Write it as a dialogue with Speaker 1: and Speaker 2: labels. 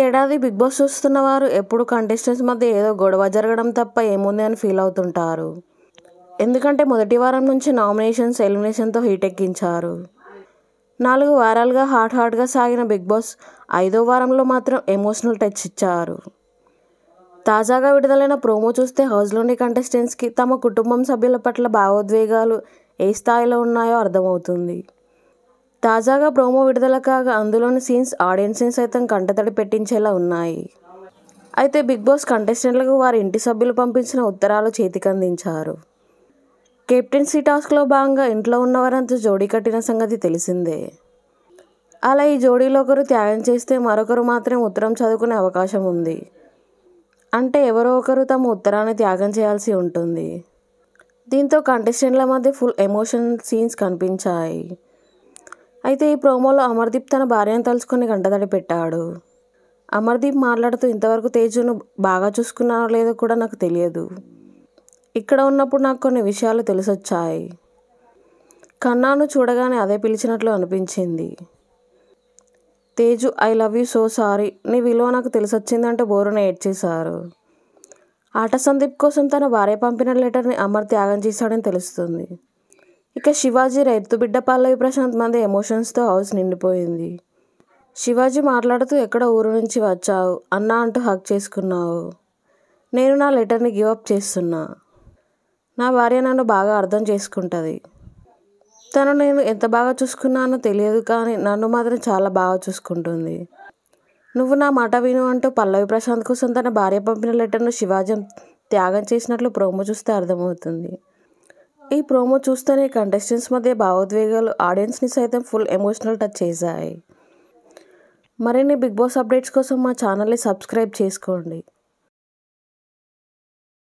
Speaker 1: ఏడాది big boss చూస్తున్న వారు ఎప్పుడు కంటెస్టెంట్స్ మధ్య ఏదో గొడవ జరగడం తప్ప ఏముంది అని ఫీల్ అవుతుంటారు ఎందుకంటే మొదటి వారం నుంచి నామినేషన్స్ ఎలిమినేషన్తో హీట్ ఎక్కించారు నాలుగు వారాలుగా హాట్ హాట్గా సాగిన బిగ్ బాస్ ఐదో వారంలో మాత్రం ఎమోషనల్ టచ్ ఇచ్చారు తాజాగా విడుదలైన ప్రోమో చూస్తే హౌస్లోని కంటెస్టెంట్స్కి తమ కుటుంబం సభ్యుల పట్ల భావోద్వేగాలు ఏ స్థాయిలో ఉన్నాయో అర్థమవుతుంది తాజాగా ప్రోమో విడుదల కాగా అందులోని సీన్స్ ఆడియన్స్ని సైతం కంటతడి పెట్టించేలా ఉన్నాయి అయితే బిగ్ బాస్ కంటెస్టెంట్లకు వారి ఇంటి సభ్యులు పంపించిన ఉత్తరాలు చేతికందించారు కెప్టెన్సీ టాస్క్లో భాగంగా ఇంట్లో ఉన్నవారంతా జోడీ కట్టిన సంగతి తెలిసిందే అలా ఈ జోడీలో ఒకరు త్యాగం చేస్తే మరొకరు మాత్రమే ఉత్తరం చదువుకునే అవకాశం ఉంది అంటే ఎవరో ఒకరు తమ ఉత్తరాన్ని త్యాగం చేయాల్సి ఉంటుంది దీంతో కంటెస్టెంట్ల మధ్య ఫుల్ ఎమోషనల్ సీన్స్ కనిపించాయి అయితే ఈ ప్రోమోలో అమర్దీప్ తన భార్యను తలుచుకొని గంటతడి పెట్టాడు అమర్దీప్ మాట్లాడుతూ ఇంతవరకు తేజును బాగా చూసుకున్నానో లేదో కూడా నాకు తెలియదు ఇక్కడ ఉన్నప్పుడు నాకు కొన్ని విషయాలు తెలిసొచ్చాయి కన్నాను చూడగానే అదే పిలిచినట్లు అనిపించింది Teju I love you so sorry నీ విలువ నాకు తెలిసొచ్చిందంటే బోరున ఏడ్చేశారు ఆట సందీప్ కోసం తన భార్య పంపిన లెటర్ని అమర్ త్యాగం చేశాడని తెలుస్తుంది ఇక శివాజీ రైతు బిడ్డ పల్లవి ప్రశాంత్ మధ్య ఎమోషన్స్తో హౌస్ నిండిపోయింది శివాజీ మాట్లాడుతూ ఎక్కడ ఊరు నుంచి వచ్చావు అన్నా అంటూ హక్ చేసుకున్నావు నేను నా లెటర్ని గివ్ అప్ చేస్తున్నా నా భార్య నన్ను బాగా అర్థం చేసుకుంటుంది తను నేను ఎంత బాగా చూసుకున్నానో తెలియదు కానీ నన్ను మాత్రం చాలా బాగా చూసుకుంటుంది నువ్వు నా మాట విను అంటూ పల్లవి ప్రశాంత్ కోసం తన భార్య పంపిన లెటర్ను శివాజీ త్యాగం చేసినట్లు ప్రోమో చూస్తే అర్థమవుతుంది ఈ ప్రోమో చూస్తేనే కంటెస్టెంట్స్ మధ్య భావోద్వేగాలు ఆడియన్స్ని సైతం ఫుల్ ఎమోషనల్ టచ్ చేశాయి మరిన్ని బిగ్ బాస్ అప్డేట్స్ కోసం మా ఛానల్ని సబ్స్క్రైబ్ చేసుకోండి